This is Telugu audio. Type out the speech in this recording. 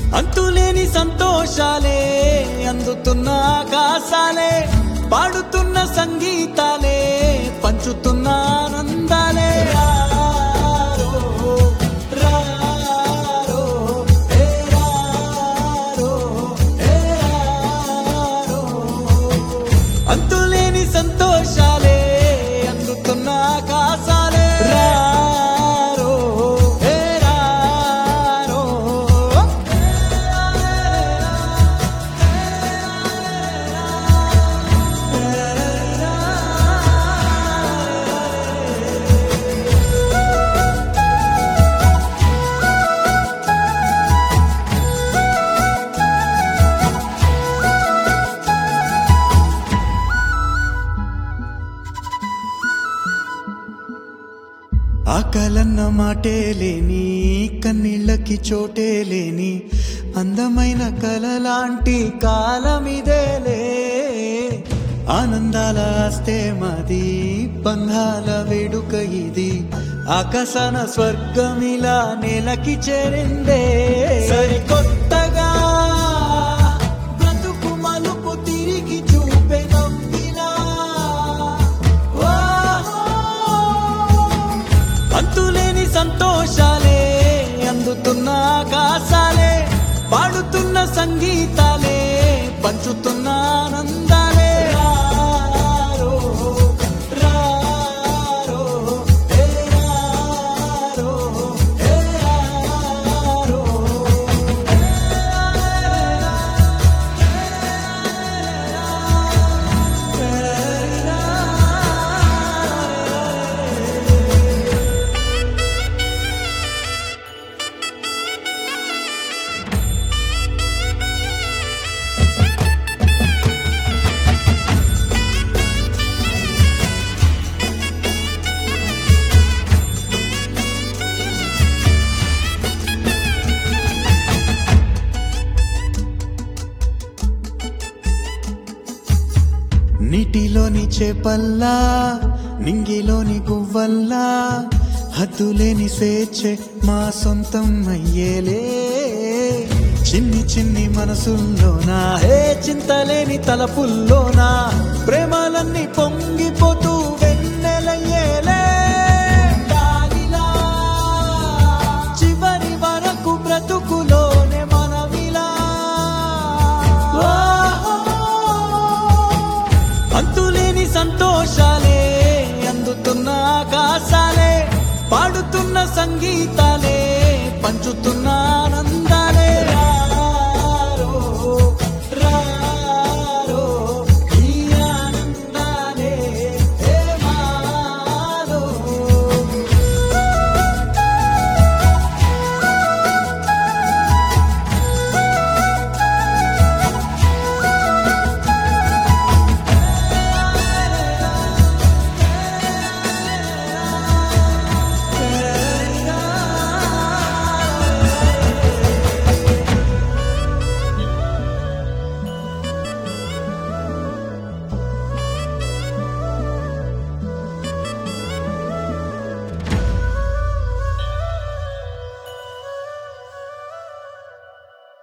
అంతులేని సంతోషాలే అందుతున్న ఆకాశాలే పాడుతున్న సంగీతాలే పంచుతున్న ఆనందాలే రారో, రారో, ఏ రారో, ఏ రారో. అంతులేని సంతోషాలే అందుతున్న ఆకాశాలే రారో, ఏ రారో. ఆకలన్న మాటే లేని కన్నీళ్ళకి చోటే లేని అందమైన కలలాంటి కాలమిదేలే ఆనందాల ఆస్తే మాది బంధాల వేడుక ఇది ఆకాశన స్వర్గమిలా నేలకి చేరిందే సరికొత్తగా బ్రతుకు మలుపు తిరిగి చూపె నవ్విలా ఓహో అంతులేని సంతోషాలే అందుతున్న ఆకాశాలే పాడుతున్న సంగీతాలే పంచుతున్న ఆనందాలే రారో, రారో, ఏ రారో, ఏ రారో. నీటిలోని చేపల్లా నింగిలోని గువ్వల్లా హద్దులేని స్వేచ్ఛే మా సొంతం అయ్యేలే చిన్ని చిన్ని మనసుల్లోనా హే చింతలేని తలపుల్లోనా ప్రేమలన్నీ పొంగిపోతూ వెన్నెలయ్యేలే గాలిలా చివరి వరకు బ్రతుకులోనే మనవిలా ఓహో అంతులేని సంతోషాలే అందుతున్న ఆకాశాలే పాడుతున్న సంగీత